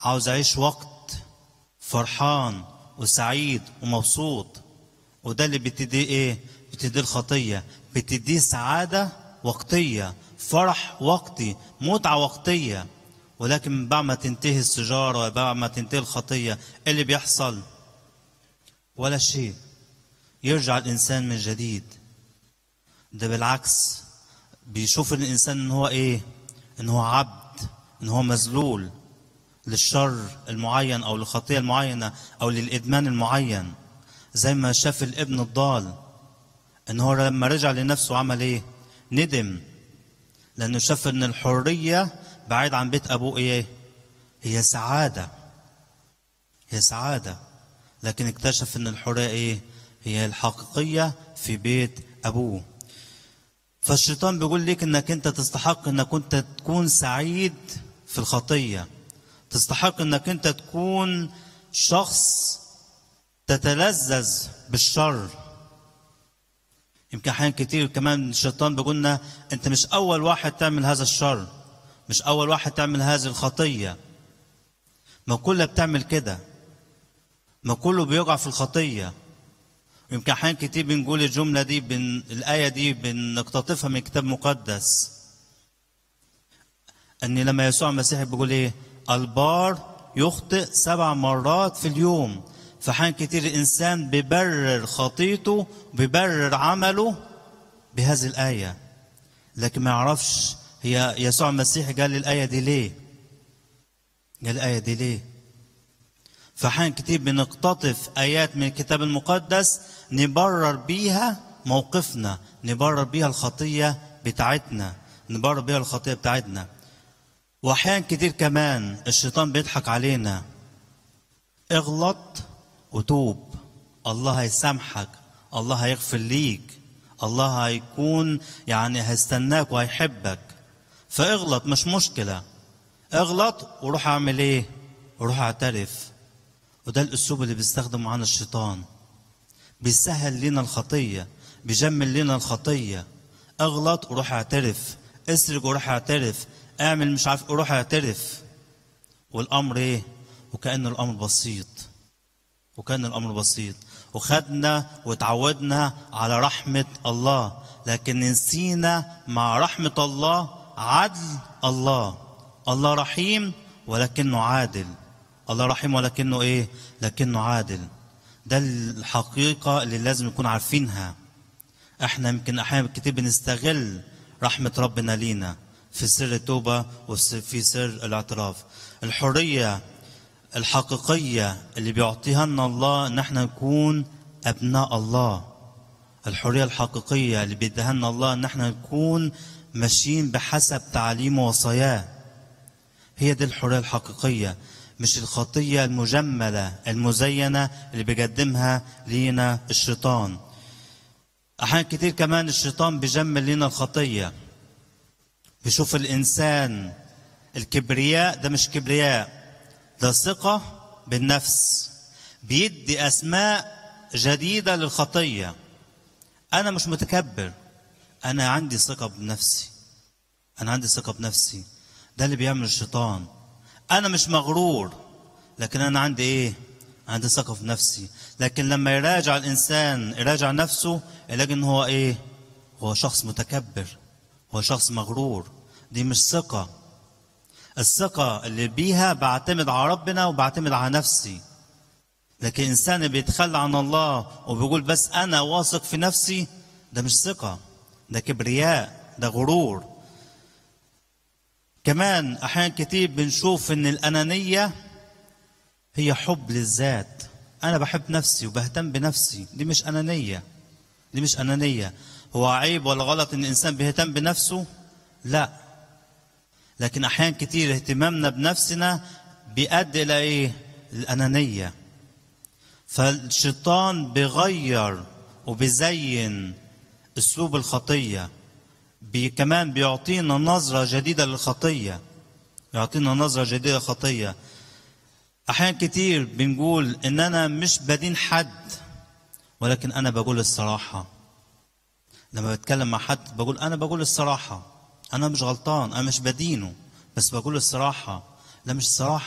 عاوز أعيش وقت فرحان وسعيد ومبسوط وده اللي بتديه إيه؟ بتديه الخطية بتديه سعادة وقتية فرح وقتي متعة وقتية ولكن من بعد ما تنتهي السجارة بعد ما تنتهي الخطية إيه اللي بيحصل ولا شيء يرجع الإنسان من جديد ده بالعكس بيشوف الإنسان إن هو إيه إن هو عبد إن هو مذلول للشر المعين أو للخطية المعينة أو للإدمان المعين زي ما شاف الابن الضال إن هو لما رجع لنفسه عمل إيه ندم لأنه شاف إن الحرية بعيد عن بيت أبوه إيه هي سعادة هي سعادة لكن اكتشف إن الحرية إيه هي الحقيقية في بيت أبوه فالشيطان بيقول لك انك انت تستحق انك انت تكون سعيد في الخطيه تستحق انك انت تكون شخص تتلذذ بالشر يمكن احيان كتير كمان الشيطان بيقول لنا انت مش اول واحد تعمل هذا الشر مش اول واحد تعمل هذه الخطيه ما كلها بتعمل كده ما كله بيقع في الخطيه يمكن احيان كتير بنقول الجمله دي بن الايه دي بنقتطفها من كتاب مقدس ان لما يسوع المسيح بيقول ايه البار يخطئ سبع مرات في اليوم فحين كتير الانسان بيبرر خطيته بيبرر عمله بهذه الايه لكن ما يعرفش هي يسوع المسيح قال الايه دي ليه قال الايه دي ليه فحين كتير بنقتطف آيات من الكتاب المقدس نبرر بيها موقفنا نبرر بيها الخطية بتاعتنا نبرر بيها الخطية بتاعتنا وأحيان كتير كمان الشيطان بيضحك علينا اغلط وتوب الله هيسامحك الله هيغفر ليك الله هيكون يعني هيستناك وهيحبك فاغلط مش مشكلة اغلط وروح اعمل ايه وروح اعترف وده الاسلوب اللي بيستخدمه معانا الشيطان بيسهل لنا الخطيه بيجمل لنا الخطيه اغلط وروح اعترف اسرق وروح اعترف اعمل مش عارف وروح اعترف والامر ايه وكان الامر بسيط وكان الامر بسيط وخدنا وتعودنا على رحمه الله لكن نسينا مع رحمه الله عدل الله الله رحيم ولكنه عادل الله رحيم ولكنه ايه لكنه عادل ده الحقيقة اللي لازم نكون عارفينها احنا يمكن احيانا كتير بنستغل رحمة ربنا لينا في سر التوبة وفي سر الاعتراف الحرية الحقيقية اللي بيعطيها لنا الله ان احنا نكون ابناء الله الحرية الحقيقية اللي بيديها لنا الله ان احنا نكون ماشيين بحسب تعليمه وصاياه هي دي الحرية الحقيقية مش الخطية المجملة المزينة اللي بيقدمها لينا الشيطان أحيانا كتير كمان الشيطان بيجمل لنا الخطية بيشوف الإنسان الكبرياء ده مش كبرياء ده ثقة بالنفس بيدي أسماء جديدة للخطية أنا مش متكبر أنا عندي ثقة بنفسي أنا عندي ثقة بنفسي ده اللي بيعمل الشيطان انا مش مغرور لكن انا عندي ايه عندي ثقه في نفسي لكن لما يراجع الانسان يراجع نفسه يلاقي ان هو ايه هو شخص متكبر هو شخص مغرور دي مش ثقه الثقه اللي بيها بعتمد على ربنا وبعتمد على نفسي لكن انسان بيتخلى عن الله وبيقول بس انا واثق في نفسي ده مش ثقه ده كبرياء ده غرور كمان احيانا كتير بنشوف ان الانانيه هي حب للذات انا بحب نفسي وبهتم بنفسي دي مش انانيه دي مش انانيه هو عيب ولا غلط ان الانسان بيهتم بنفسه لا لكن احيانا كتير اهتمامنا بنفسنا بيؤدي الى ايه الانانيه فالشيطان بيغير وبيزين اسلوب الخطيه بي كمان بيعطينا نظرة جديدة للخطية يعطينا نظرة جديدة للخطية أحيانا كتير بنقول إن أنا مش بدين حد ولكن أنا بقول الصراحة لما بتكلم مع حد بقول أنا بقول الصراحة أنا مش غلطان أنا مش بدينه بس بقول الصراحة لا مش صراحة